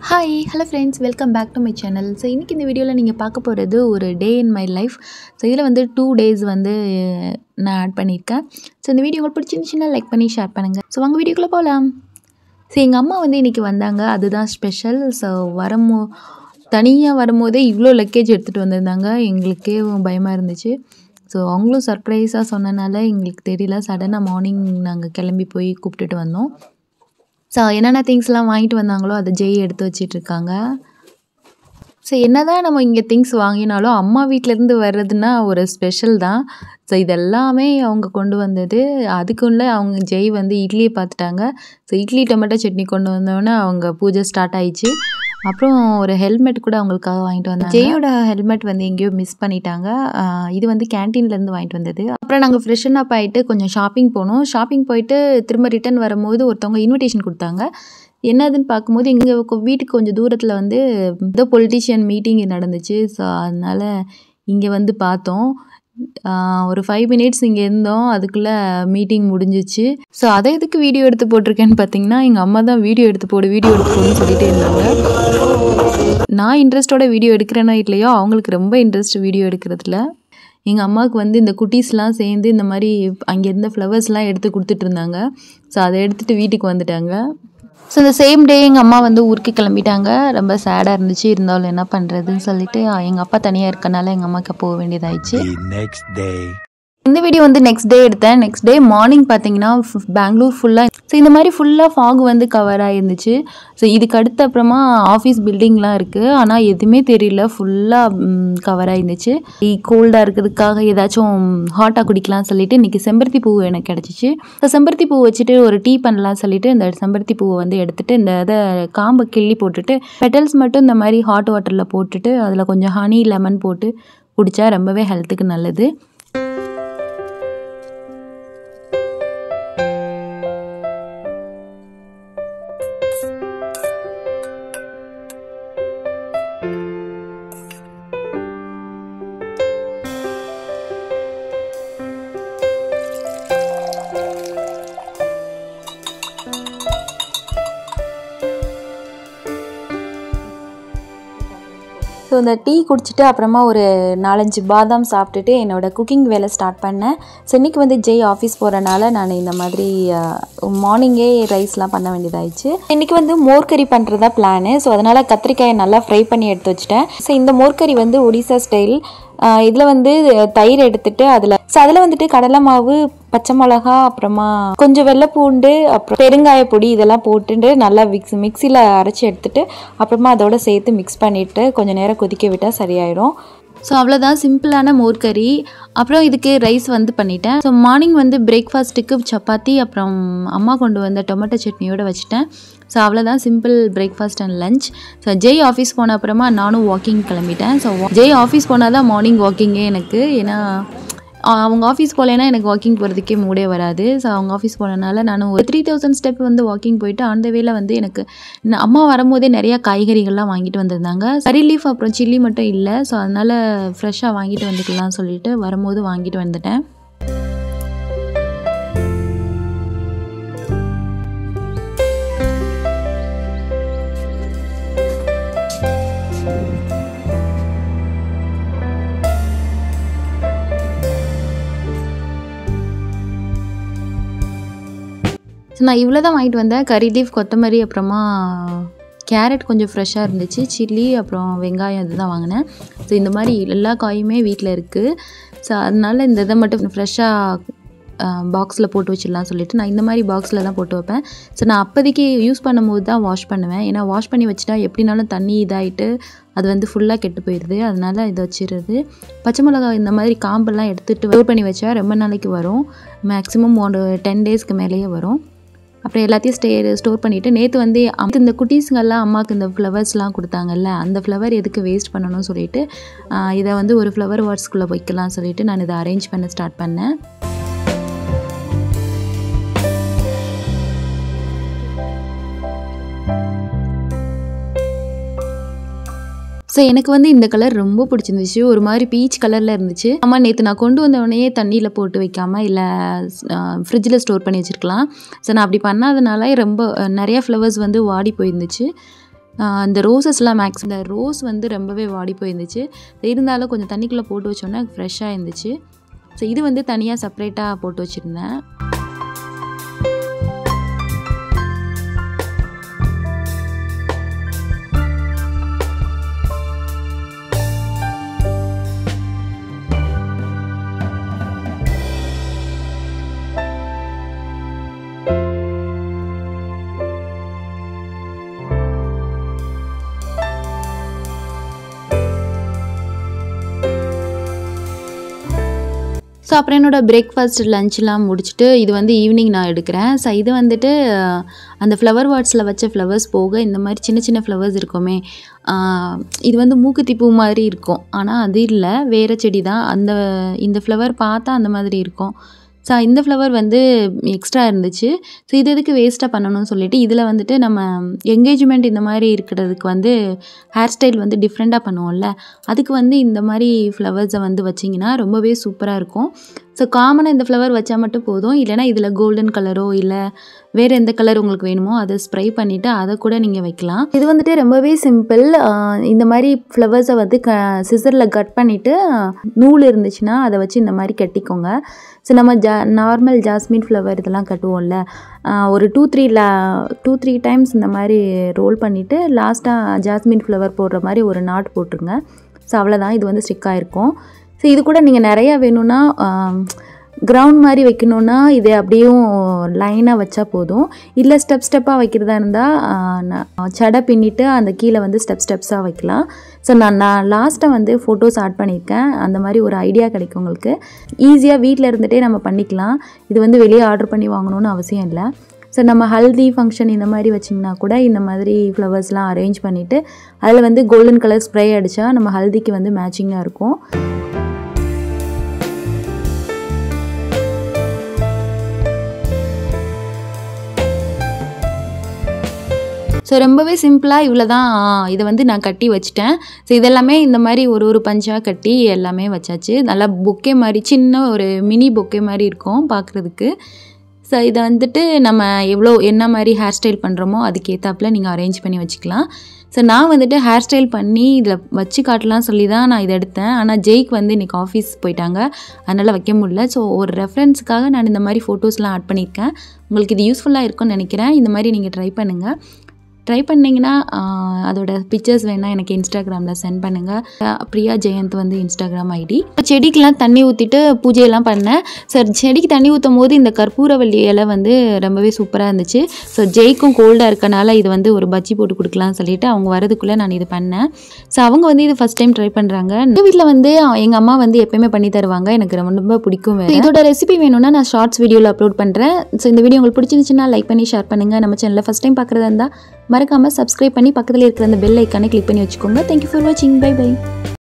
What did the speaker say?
Hi hello friends welcome back to my channel so இன்றைக்கி இந்த வீடியோவில் நீங்கள் பார்க்க போகிறது ஒரு day in my life so இதில் வந்து டூ டேஸ் வந்து நான் ஆட் பண்ணியிருக்கேன் ஸோ இந்த வீடியோ உங்களுக்கு பிடிச்சிருந்துச்சுன்னா லைக் பண்ணி ஷேர் பண்ணுங்கள் ஸோ வாங்க வீடியோக்குள்ளே போகலாம் ஸோ எங்கள் அம்மா வந்து இன்றைக்கி வந்தாங்க அதுதான் ஸ்பெஷல் ஸோ வரமோ தனியாக வரும்போதே இவ்வளோ லக்கேஜ் எடுத்துகிட்டு வந்திருந்தாங்க எங்களுக்கே பயமாக இருந்துச்சு ஸோ அவங்களும் சர்ப்ரைஸாக சொன்னனால எங்களுக்கு தெரியல சடனாக மார்னிங் நாங்கள் கிளம்பி போய் கூப்பிட்டுட்டு வந்தோம் ஸோ என்னென்ன திங்ஸ்லாம் வாங்கிட்டு வந்தாங்களோ அதை ஜெய் எடுத்து வச்சிட்ருக்காங்க ஸோ என்ன தான் நம்ம இங்கே திங்ஸ் வாங்கினாலும் அம்மா வீட்டிலேருந்து வர்றதுன்னா ஒரு ஸ்பெஷல் தான் ஸோ இதெல்லாமே அவங்க கொண்டு வந்தது அதுக்குள்ளே அவங்க ஜெய் வந்து இட்லியை பார்த்துட்டாங்க ஸோ இட்லி டொமேட்டோ சட்னி கொண்டு வந்தோடனே அவங்க பூஜை ஸ்டார்ட் ஆயிடுச்சு அப்புறம் ஒரு ஹெல்மெட் கூட அவங்களுக்காக வாங்கிட்டு வந்தாங்க ஜெயோட ஹெல்மெட் வந்து எங்கேயோ மிஸ் பண்ணிட்டாங்க ஆஹ் இது வந்து கேன்டீன்லேருந்து வாங்கிட்டு வந்தது அப்புறம் நாங்கள் ஃப்ரெஷன் அப் ஆகிட்டு கொஞ்சம் ஷாப்பிங் போனோம் ஷாப்பிங் போயிட்டு திரும்ப ரிட்டர்ன் வரும்போது ஒருத்தவங்க இன்விடேஷன் கொடுத்தாங்க என்னதுன்னு பார்க்கும்போது எங்கள் வீட்டுக்கு கொஞ்சம் தூரத்தில் வந்து ஏதோ பொலிட்டிஷியன் மீட்டிங் நடந்துச்சு ஸோ அதனால் இங்கே வந்து பார்த்தோம் ஆஹ் ஒரு ஃபைவ் மினிட்ஸ் இங்கே இருந்தோம் அதுக்குள்ளே மீட்டிங் முடிஞ்சிச்சு ஸோ அதை எதுக்கு வீடியோ எடுத்து போட்டிருக்கேன்னு பார்த்தீங்கன்னா எங்கள் அம்மா தான் வீடியோ எடுத்து போடு வீடியோ எடுத்து போடுன்னு சொல்லிட்டே இருந்தாங்க நான் இன்ட்ரெஸ்ட்டோட வீடியோ எடுக்கிறேனோ இல்லையோ அவங்களுக்கு ரொம்ப இன்ட்ரெஸ்ட் வீடியோ எடுக்கிறதுல எங்கள் அம்மாவுக்கு வந்து இந்த குட்டீஸ்லாம் சேர்ந்து இந்த மாதிரி அங்கே இருந்த ஃப்ளவர்ஸ்லாம் எடுத்து கொடுத்துட்டு இருந்தாங்க ஸோ அதை எடுத்துகிட்டு வீட்டுக்கு வந்துட்டாங்க ஸோ இந்த சேம் டே எங்கள் அம்மா வந்து ஊருக்கு கிளம்பிட்டாங்க ரொம்ப சேடாக இருந்துச்சு இருந்தாலும் என்ன பண்ணுறதுன்னு சொல்லிட்டு எங்கள் அப்பா தனியாக இருக்கனால எங்கள் அம்மாவுக்கு போக வேண்டியதாயிடுச்சு The next day. இந்த வீடியோ வந்து நெக்ஸ்ட் டே எடுத்தேன் நெக்ஸ்ட் டே மார்னிங் பார்த்தீங்கன்னா ஃபு- பெங்களூர் ஃபுல்லாக ஸோ இந்த மாதிரி ஃபுல்லாக ஃபாக் வந்து கவர் ஆயிருந்துச்சு ஸோ இதுக்கு அடுத்து அப்புறமா ஆஃபீஸ் பில்டிங்லாம் இருக்குது ஆனால் எதுவுமே தெரியல ஃபுல்லாக கவர் ஆயிருந்துச்சு கோல்டாக இருக்கிறதுக்காக ஏதாச்சும் ஹாட்டாக குடிக்கலாம் சொல்லிட்டு இன்றைக்கி செம்பருத்தி பூ எனக்கு கிடச்சிச்சு ஸோ செம்பருத்தி பூ வச்சுட்டு ஒரு டீ பண்ணலாம் சொல்லிட்டு இந்த செம்பருத்தி பூவை வந்து எடுத்துட்டு இந்த இதை காம்பை கிள்ளி போட்டுட்டு பெட்டல்ஸ் மட்டும் இந்த மாதிரி ஹாட் வாட்டரில் போட்டுட்டு அதில் கொஞ்சம் ஹனி லெமன் போட்டு குடித்தா ரொம்பவே ஹெல்த்துக்கு நல்லது ஸோ இந்த டீ குடிச்சிட்டு அப்புறமா ஒரு நாலஞ்சு பாதாம் சாப்பிட்டுட்டு என்னோடய குக்கிங் வேலை ஸ்டார்ட் பண்ணேன் ஸோ இன்றைக்கி வந்து ஜெய் ஆஃபீஸ் போகிறனால நான் இந்த மாதிரி மார்னிங்கே ரைஸ்லாம் பண்ண வேண்டியதாயிடுச்சு இன்றைக்கி வந்து மோர்கறி பண்ணுறதா பிளானு ஸோ அதனால் கத்திரிக்காயை நல்லா ஃப்ரை பண்ணி எடுத்து வச்சுட்டேன் ஸோ இந்த மோர்கறி வந்து ஒடிசா ஸ்டைல் இதில் வந்து தயிர் எடுத்துட்டு அதில் ஸோ அதில் வந்துட்டு கடலை மாவு பச்சை மிளகா அப்புறமா கொஞ்சம் வெள்ளைப்பூண்டு அப்புறம் பெருங்காய பொடி இதெல்லாம் போட்டுட்டு நல்லா மிக்ஸ் மிக்சியில் அரைச்சி எடுத்துட்டு அப்புறமா அதோட சேர்த்து மிக்ஸ் பண்ணிவிட்டு கொஞ்சம் நேரம் கொதிக்க விட்டால் சரியாயிடும் ஸோ அவ்வளோதான் சிம்பிளான மோர்கறி அப்புறம் இதுக்கு ரைஸ் வந்து பண்ணிட்டேன் ஸோ மார்னிங் வந்து பிரேக்ஃபாஸ்ட்டுக்கு சப்பாத்தி அப்புறம் அம்மா கொண்டு வந்த டொமேட்டோ சட்னியோட வச்சுட்டேன் ஸோ அவ்வளோதான் simple breakfast and lunch so Jai office போன அப்புறமா நானும் வாக்கிங் கிளம்பிட்டேன் ஸோ ஜெய் ஆஃபீஸ் போனால் தான் மார்னிங் வாக்கிங்கே எனக்கு ஏன்னா அஹ் அவங்க ஆஃபீஸ் போகலைன்னா எனக்கு வாக்கிங் போகிறதுக்கே மூடே வராது ஸோ அவங்க ஆஃபீஸ் போனனால நான் ஒரு த்ரீ தௌசண்ட் ஸ்டெப் வந்து வாக்கிங் போயிட்டு அந்த வேல வந்து எனக்கு நான் அம்மா வரும்போதே நிறையா காய்கறிகள்லாம் வாங்கிட்டு வந்திருந்தாங்க கறி லீஃப் அப்புறம் சில்லி மட்டும் இல்லை ஸோ அதனால் ஃப்ரெஷ்ஷாக வாங்கிட்டு வந்துக்கலாம்னு சொல்லிட்டு வரும்போது வாங்கிட்டு வந்துட்டேன் ஸோ நான் இவ்வளோ தான் வாங்கிட்டு வந்தேன் கறி லீஃப் கொத்தமல்லி அப்புறமா கேரட் கொஞ்சம் ஃப்ரெஷ்ஷாக இருந்துச்சு சில்லி அப்புறம் வெங்காயம் இதுதான் வாங்கினேன் ஸோ இந்த மாதிரி எல்லா காயுமே வீட்டில் இருக்குது ஸோ அதனால இந்த இதை மட்டும் ஃப்ரெஷ்ஷாக பாக்ஸில் போட்டு வச்சிடலாம் சொல்லிட்டு நான் இந்த மாதிரி பாக்ஸில் தான் போட்டு வைப்பேன் ஸோ நான் அப்போதைக்கு யூஸ் பண்ணும்போது தான் வாஷ் பண்ணுவேன் ஏன்னா வாஷ் பண்ணி வச்சுட்டா எப்படினாலும் தண்ணி இதாகிட்டு அது வந்து ஃபுல்லாக கெட்டு போயிடுது அதனால இதை வச்சிடுறது பச்சை மிளகாய் இந்த மாதிரி காம்பெல்லாம் எடுத்துகிட்டு ஸ்டோர் பண்ணி வச்சா ரொம்ப நாளைக்கு வரும் மேக்ஸிமம் ஒரு டென் டேஸ்க்கு மேலேயே வரும் அப்புறம் எல்லாத்தையும் ஸ்டே ஸ்டோர் பண்ணிவிட்டு நேற்று வந்து அம்- இந்த குட்டீஸுங்கெல்லாம் அம்மாவுக்கு இந்த ஃப்ளவர்ஸ்லாம் கொடுத்தாங்கல்ல அந்த ஃப்ளவர் எதுக்கு வேஸ்ட் பண்ணணும்னு சொல்லிட்டு ஆஹ் இதை வந்து ஒரு ஃப்ளவர் வாட்ஸ்குள்ளே வைக்கலாம் சொல்லிட்டு நான் இதை அரேஞ்ச் பண்ண ஸ்டார்ட் பண்ணேன் ஸோ எனக்கு வந்து இந்த கலர் ரொம்ப பிடிச்சிருந்துச்சு ஒரு மாதிரி பீச் கலரில் இருந்துச்சு அம்மா நேற்று நான் கொண்டு வந்த உடனே தண்ணியில் போட்டு வைக்காமல் இல்லை ஃப்ரிட்ஜில் ஸ்டோர் பண்ணி வச்சுருக்கலாம் ஸோ நான் அப்படி பண்ணாதனால ரொம்ப அஹ், நிறைய ஃப்ளவர்ஸ் வந்து வாடி போயிருந்துச்சு ஆஹ் அந்த ரோசஸ்லாம் மேக்ஸ் இந்த ரோஸ் வந்து ரொம்பவே வாடி போயிருந்துச்சு இருந்தாலும் கொஞ்சம் தண்ணிக்குள்ளே போட்டு வச்சோன்னே ஃப்ரெஷ்ஷாக இருந்துச்சு ஸோ இது வந்து தனியாக செப்பரேட்டாக போட்டு வச்சுருந்தேன் ஸோ அப்புறம் என்னோடய பிரேக்ஃபாஸ்ட் லஞ்ச்லாம் முடிச்சுட்டு இது வந்து ஈவினிங் நான் எடுக்கிறேன் ஸோ இது வந்துட்டு அஹ், அந்த ஃப்ளவர் வாட்ஸில் வச்ச ஃப்ளவர்ஸ் போக இந்த மாதிரி சின்ன சின்ன ஃப்ளவர்ஸ் இருக்குமே ஆஹ், இது வந்து மூக்குத்தி பூ மாதிரி இருக்கும் ஆனால் அது இல்லை வேறு செடி தான் அந்த இந்த ஃப்ளவர் பார்த்தா அந்த மாதிரி இருக்கும் ஸோ இந்த ஃப்ளவர் வந்து எக்ஸ்ட்ரா இருந்துச்சு ஸோ இது எதுக்கு வேஸ்ட்டாக பண்ணணும்னு சொல்லிட்டு இதில் வந்துட்டு நம்ம என்கேஜ்மெண்ட் இந்த மாதிரி இருக்கிறதுக்கு வந்து ஹேர் ஸ்டைல் வந்து டிஃப்ரெண்ட்டாக பண்ணுவோம்ல அதுக்கு வந்து இந்த மாதிரி ஃப்ளவர்ஸை வந்து வச்சிங்கன்னா ரொம்பவே சூப்பராக இருக்கும் ஸோ காமனாக இந்த ஃப்ளவர் வச்சா மட்டும் போதும் இல்லைனா இதில் கோல்டன் கலரோ இல்லை வேறு எந்த கலர் உங்களுக்கு வேணுமோ அதை ஸ்ப்ரை பண்ணிவிட்டு அதை கூட நீங்கள் வைக்கலாம் இது வந்துட்டு ரொம்பவே சிம்பிள் இந்த மாதிரி ஃப்ளவர்ஸை வந்து க சிசரில் கட் பண்ணிவிட்டு நூல் இருந்துச்சுன்னா அதை வச்சு இந்த மாதிரி கட்டிக்கோங்க ஸோ நம்ம ஜா நார்மல் ஜாஸ்மின் ஃப்ளவர் இதெல்லாம் கட்டுவோம்ல ஆஹ் ஒரு டூ த்ரீ லா டூ த்ரீ டைம்ஸ் இந்த மாதிரி ரோல் பண்ணிவிட்டு லாஸ்ட்டாக ஜாஸ்மின் ஃப்ளவர் போடுற மாதிரி ஒரு நாட் போட்டுருங்க ஸோ அவ்வளோதான் இது வந்து ஸ்டிக் ஆகிருக்கும் ஸோ இது கூட நீங்கள் நிறையா வேணும்னா கிரவுண்ட் மாதிரி வைக்கணுன்னா இது அப்படியும் லைனாக வச்சா போதும் இல்லை ஸ்டெப் ஸ்டெப்பாக வைக்கிறதா இருந்தால் சடை பின்னிட்டு அந்த கீழே வந்து ஸ்டெப் ஸ்டெப்ஸாக வைக்கலாம் ஸோ நான் நான் லாஸ்ட்டாக வந்து ஃபோட்டோஸ் ஆட் பண்ணியிருக்கேன் அந்த மாதிரி ஒரு ஐடியா கிடைக்கும் உங்களுக்கு ஈஸியாக வீட்டில் இருந்துகிட்டே நம்ம பண்ணிக்கலாம் இது வந்து வெளியே ஆர்டர் பண்ணி வாங்கணும்னு அவசியம் இல்லை ஸோ நம்ம ஹல்தி ஃபங்க்ஷன் இந்த மாதிரி வச்சிங்கன்னா கூட இந்த மாதிரி ஃப்ளவர்ஸ்லாம் அரேஞ்ச் பண்ணிவிட்டு அதில் வந்து கோல்டன் கலர் ஸ்ப்ரே அடித்தா நம்ம ஹல்திக்கு வந்து மேட்சிங்காக இருக்கும் ஸோ ரொம்பவே சிம்பிளாக இவ்வளோ தான் இதை வந்து நான் கட்டி வச்சுட்டேன் ஸோ இதெல்லாமே இந்த மாதிரி ஒரு ஒரு பஞ்சாக கட்டி எல்லாமே வச்சாச்சு நல்லா பொக்கே மாதிரி சின்ன ஒரு மினி பொக்கே மாதிரி இருக்கும் பார்க்குறதுக்கு ஸோ இதை வந்துட்டு நம்ம எவ்வளோ என்ன மாதிரி ஹேர் ஸ்டைல் பண்ணுறோமோ அதுக்கேற்றாப்புல நீங்கள் அரேஞ்ச் பண்ணி வச்சுக்கலாம் ஸோ நான் வந்துட்டு ஹேர் ஸ்டைல் பண்ணி இதில் வச்சு காட்டலாம் சொல்லி தான் நான் இதை எடுத்தேன் ஆனால் ஜெய்க்கு வந்து இன்றைக்கி ஆஃபீஸ் போயிட்டாங்க அதனால் வைக்க முடியல ஸோ ஒரு ரெஃபரன்ஸுக்காக நான் இந்த மாதிரி ஃபோட்டோஸ்லாம் ஆட் பண்ணியிருக்கேன் உங்களுக்கு இது யூஸ்ஃபுல்லாக இருக்கும்னு நினைக்கிறேன் இந்த மாதிரி நீங்கள் ட்ரை பண்ணுங்கள் ட்ரை பண்ணிங்கன்னா ஆஹ், அதோட பிக்சர்ஸ் வேணால் எனக்கு இன்ஸ்டாகிராமில் சென்ட் பண்ணுங்கள் அஹ், பிரியா ஜெயந்த் வந்து இன்ஸ்டாகிராம் ஐடி செடிக்கெலாம் தண்ணி ஊற்றிட்டு பூஜையெல்லாம் பண்ணேன் சார் செடிக்கு தண்ணி ஊற்றும் போது இந்த கற்பூரவள்ளி இலை வந்து ரொம்பவே சூப்பராக இருந்துச்சு ஸோ ஜெய்க்கும் கோல்டாக இருக்கனால இது வந்து ஒரு பஜ்ஜி போட்டு கொடுக்கலாம்னு சொல்லிட்டு அவங்க வரதுக்குள்ளே நான் இது பண்ணேன் ஸோ அவங்க வந்து இது ஃபஸ்ட் டைம் ட்ரை பண்ணுறாங்க எங்கள் வீட்டில் வந்து எங்கள் அம்மா வந்து எப்பயுமே பண்ணி தருவாங்க எனக்கு ரொம்ப ரொம்ப பிடிக்கும் வேறு இதோட ரெசிபி வேணும்னா நான் ஷார்ட்ஸ் வீடியோவில் அப்லோட் பண்ணுறேன் ஸோ இந்த வீடியோ உங்களுக்கு பிடிச்சிருந்துச்சுன்னா லைக் பண்ணி ஷேர் பண்ணுங்கள் நம்ம சேனலில் ஃபஸ்ட் டைம் பார்க்குறதா இருந்தால் மறக்காமல் சப்ஸ்கிரைப் பண்ணி பக்கத்தில் இருக்கிற அந்த பெல் ஐக்கானை கிளிக் பண்ணி வச்சுக்கோங்க தேங்க்யூ ஃபார் வாட்சிங் பை பை